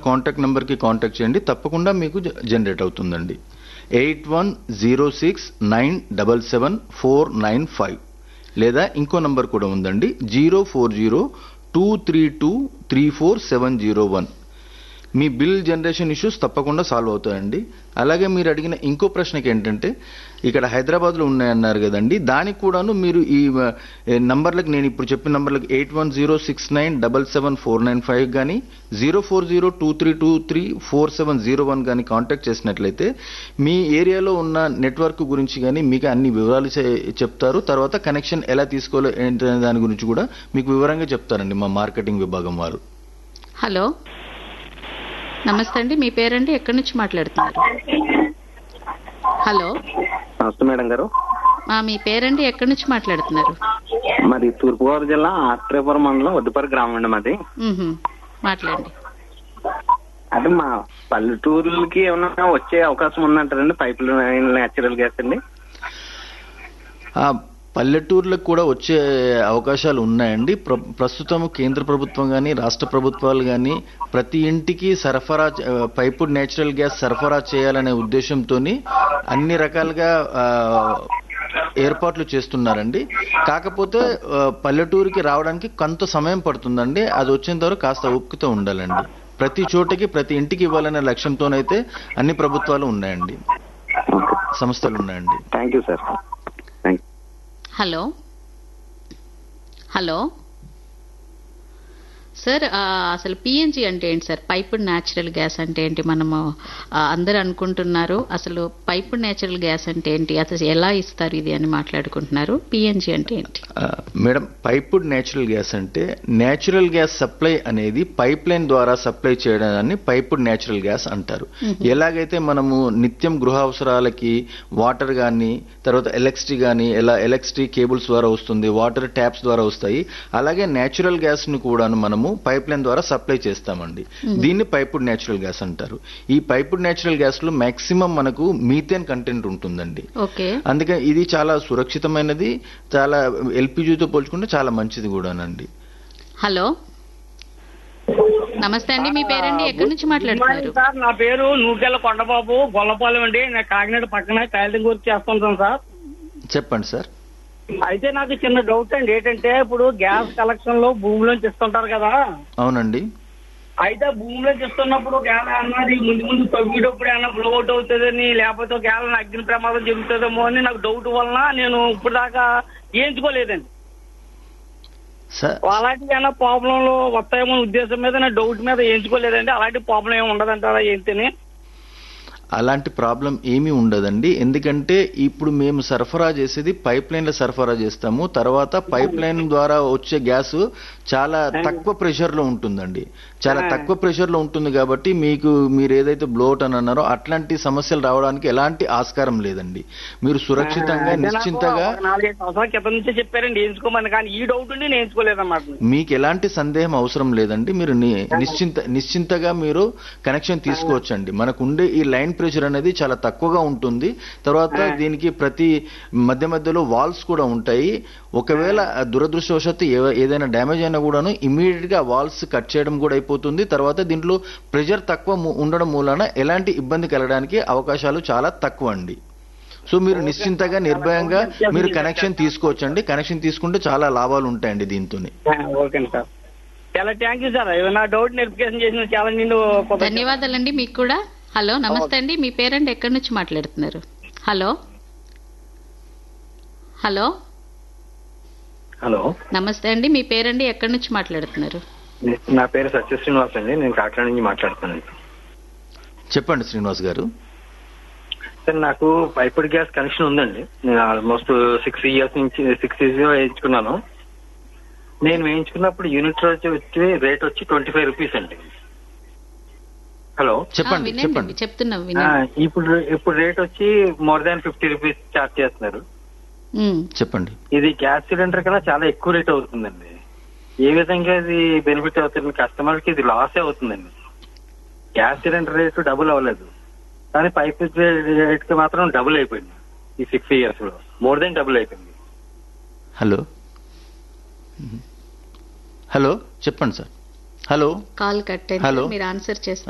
Contact నెంబర్కి contact చేయండి తప్పకుండా మీకు జ- జనరేట్ అవుతుందండి eight one zero six nine double seven four nine five లేదా ఇంకో నంబర్ కూడా ఉందండి zero four zero two three two three four seven zero one మీ బిల్ జనరేషన్ ఇష్యూస్ తప్పకుండా సాల్వ్ అవుతాయండి అలాగే మీరు అడిగిన ఇంకో ప్రశ్నకి ఏంటంటే ఇక్కడ హైదరాబాద్లో ఉన్నాయన్నారు కదండి దానికి కూడాను మీరు ఈ ఏ, నంబర్లకు నేను ఇప్పుడు చెప్పిన నంబర్లకు eight one zero six nine double seven four nine five కానీ zero four zero two three two three four seven zero one కానీ కాంటాక్ట్ చేసినట్లయితే మీ ఏరియాలో ఉన్న నెట్వర్క్ గురించి కానీ మీకు అన్ని వివరాలు చె- చెప్తారు తర్వాత కనెక్షన్ ఎలా తీసుకోవాలి ఏంటనే దాని గురించి కూడా మీకు వివరంగా చెప్తారండి మా మార్కెటింగ్ విభాగం వారు హలో నమస్తే అండి మీ పేరండి ఎక్కడి నుంచి మాట్లాడుతున్నారు హలో నమస్తే మేడం గారు ఆ, మీ పేరండి ఎక్కడి నుంచి మాట్లాడుతున్నారు మాది తూర్పుగోదావరి జిల్లా ఆత్రేయపురం మండలం వద్దుపరి గ్రామం అండి మాది మ్హూ. మాట్లాడండి అంటే మా పల్లెటూరులకి ఏమన్నా వచ్చే అవకాశం ఉందంటారండి పైప్ లైన్ న్యాచురల్ గ్యాస్ అండి ఆ పల్లెటూర్లకు కూడా వచ్చే అవకాశాలు ఉన్నాయండి ప్ర ప్రస్తుతం కేంద్ర ప్రభుత్వం కానీ రాష్ట్ర ప్రభుత్వాలు కానీ ప్రతి ఇంటికి సరఫరా చే- ఆ, పైపుడ్ నేచురల్ గ్యాస్ సరఫరా చేయాలనే ఉద్దేశంతో అన్ని రకాలుగా ఆ, ఏర్పాట్లు చేస్తున్నారండి కాకపోతే ఆ, పల్లెటూరుకి రావడానికి కొంత సమయం పడుతుందండి అది వచ్చేంత వరకు కాస్త ఓపికతో ఉండాలండి ప్రతి చోటకి ప్రతి ఇంటికి ఇవ్వాలనే లక్ష్యంతోనైతే అన్ని ప్రభుత్వాలు ఉన్నాయండి సంస్థలు ఉన్నాయండి thank you sir thank hello hello sir ఆ, అసలు పిఎన్జి అంటే ఏంటి సార్ పైపుడ్ న్యాచురల్ గ్యాస్ అంటే ఏంటి మనము ఆ, అందరూ అనుకుంటున్నారు అసలు పైపుడ్ న్యాచురల్ గ్యాస్ అంటే ఏంటి అసలు ఎలా ఇస్తారు ఇది అని మాట్లాడుకుంటున్నారు పిఎన్జి అంటే ఏంటి ఆ, మేడం పైపుడ్ నేచురల్ గ్యాస్ అంటే నేచురల్ గ్యాస్ సప్లై అనేది పైప్ లైన్ ద్వారా సప్లై చేయడాన్ని పైపుడ్ నేచురల్ గ్యాస్ అంటారు ఎలాగైతే మనము నిత్యం గృహ అవసరాలకి వాటర్ కానీ తర్వాత ఎలక్ట్రిసిటీ కానీ ఎలా ఎలక్ట్రిసిటీ కేబుల్స్ ద్వారా వస్తుంది వాటర్ ట్యాప్స్ ద్వారా వస్తాయి అలాగే నేచురల్ గ్యాస్ ని కూడాను మనము పైప్ లైన్ ద్వారా సప్లై చేస్తామండి దీన్ని పైపుడ్ నేచురల్ గ్యాస్ అంటారు ఈ పైపుడ్ నేచురల్ గ్యాస్ లో మాక్సిమం మనకు మీథేన్ కంటెంట్ ఉంటుందండి ఓకే అందుకే ఇది చాలా సురక్షితమైనది చాలా ఎల్పిజితో పోల్చుకుంటే చాలా మంచిది కూడానండి హలో నమస్తే అండి మీ పేరండి ఎక్కడి నుంచి మాట్లాడుతున్నారు సార్ నా పేరు నూకెళ్ళ కొండబాబు గొల్లపాలెం అండి నేను కాకినాడ పక్కన టైలరింగ్ వర్క్ చేస్తుంటాను సార్ చెప్పండి సార్ అయితే నాకు చిన్న డౌట్ అండి ఏంటంటే ఇప్పుడు గ్యాస్ కలెక్షన్ లో భూమిలోంచి ఇస్తుంటారు కదా అవునండి అయితే భూమిలోంచి ఇస్తున్నప్పుడు గ్యాస్ అన్నది ముందు ముందు తవ్వేటప్పుడు ఏమన్నా బ్లో అవుట్ అవుతుందని లేకపోతే గ్యాస్ అగ్ని ప్రమాదం జరుగుతుందేమో అని నాకు డౌట్ వలన నేను ఇప్పుడు దాకా వేయించుకోలేదండి సార్ అలాంటి ఏమైనా ప్రాబ్లంలు వస్తాయేమో అనే ఉద్దేశం మీద నా డౌట్ మీద వేయించుకోలేదండి అలాంటి ప్రాబ్లం ఏమి ఉండదంటారా ఏంటని అలాంటి ప్రాబ్లం ఏమీ ఉండదండి ఎందుకంటే ఇప్పుడు మేము సరఫరా చేసేది పైప్ లైన్ల సరఫరా చేస్తాము తర్వాత పైప్ లైన్ ద్వారా వచ్చే గ్యాస్ చాలా తక్కువ ప్రెషర్ లో ఉంటుందండి చాలా తక్కువ ప్రెషర్ లో ఉంటుంది కాబట్టి మీకు మీరు ఏదైతే బ్లోట్ అని అన్నారో అట్లాంటి సమస్యలు రావడానికి ఎలాంటి ఆస్కారం లేదండి మీరు సురక్షితంగా అంటే నాకు నిశ్చింతగా ఒక నాలుగైదు సంవత్సరాల క్రితం నుంచే చెప్పారండి వేయించుకోమని కానీ ఈ డౌట్ ఉండి నేను వేయించుకోలేదన్నమాట మీకు ఎలాంటి సందేహం అవసరం లేదండి మీరు ని- నిశ్చింత నిశ్చింతగా మీరు కనెక్షన్ తీసుకోవచ్చండి మనకు ఉండే ఈ లైన్ ప్రెషర్ అనేది చాలా తక్కువగా ఉంటుంది తర్వాత దీనికి ప్రతి మధ్య మధ్యలో వాల్స్ కూడా ఉంటాయి ఒకవేళ దురదృష్టవశాత్తు ఏ- ఏదైనా డ్యామేజ్ అయినా కూడాను ఇమీడియట్ గా వాల్స్ కట్ చేయడం కూడా అయిపోతుంది తర్వాత దీంట్లో ప్రెషర్ తక్కువ ము- ఉండడం మూలన ఎలాంటి ఇబ్బంది కలగడానికి అవకాశాలు చాలా తక్కువ అండి సో మీరు నిశ్చింతగా నిర్భయంగా మీరు కనెక్షన్ తీసుకోవచ్చండి కనెక్షన్ తీసుకుంటే చాలా లాభాలు ఉంటాయండి దీంతో ఓకే సార్ చాలా థ్యాంక్ యూ సార్ నా డౌట్ వెరిఫికేషన్ చేసిన చాలా నేను ధన్యవాదాలండి మీకు కూడా హలో నమస్తే అండి మీ పేరండి ఎక్కడి నుంచి మాట్లాడుతున్నారు హలో హలో హలో నమస్తే అండి మీ పేరండి ఎక్కడి నుంచి మాట్లాడుతున్నారు నా పేరు సత్య శ్రీనివాస్ అండి నేను కాకినాడ నుంచి మాట్లాడుతున్నాను చెప్పండి శ్రీనివాస్ గారు సార్ నాకు పైపుడ్ గ్యాస్ కనెక్షన్ ఉందండి నేను ఆల్మోస్ట్ సిక్స్ ఇయర్స్ నుంచి సిక్స్ ఇయర్స్ వేయించుకున్నాను నేను వేయించుకున్నప్పుడు యూనిట్ వచ్చి వచ్చి రేట్ వచ్చి ట్వంటీ ఫైవ్ రూపీస్ అండి హలో ఆ, చెప్పండి వినండి చెప్పండి చెప్తున్నాం ఆ, వినండి ఇప్పుడు ఇప్పుడు రేట్ వచ్చి more than fifty rupees charge చేస్తున్నారు ఉమ్, చెప్పండి ఇది గ్యాస్ సిలిండర్ కన్నా చాలా ఎక్కువ రేట్ అవుతుందండి ఏ విధంగా ఇది బెనిఫిట్ అవుతుంది కస్టమర్ కి ఇది లాస్ అవుతుందండి గ్యాస్ సిలిండర్ రేటు డబుల్ అవ్వలేదు కానీ పైప్ రేట్ కి మాత్రం డబుల్ అయిపోయింది ఈ సిక్స్ ఇయర్స్ లో మోర్ దెన్ డబుల్ అయిపోయింది హలో హలో చెప్పండి sir hello call cut hello. అయింది మీరు ఆన్సర్ చేస్తారు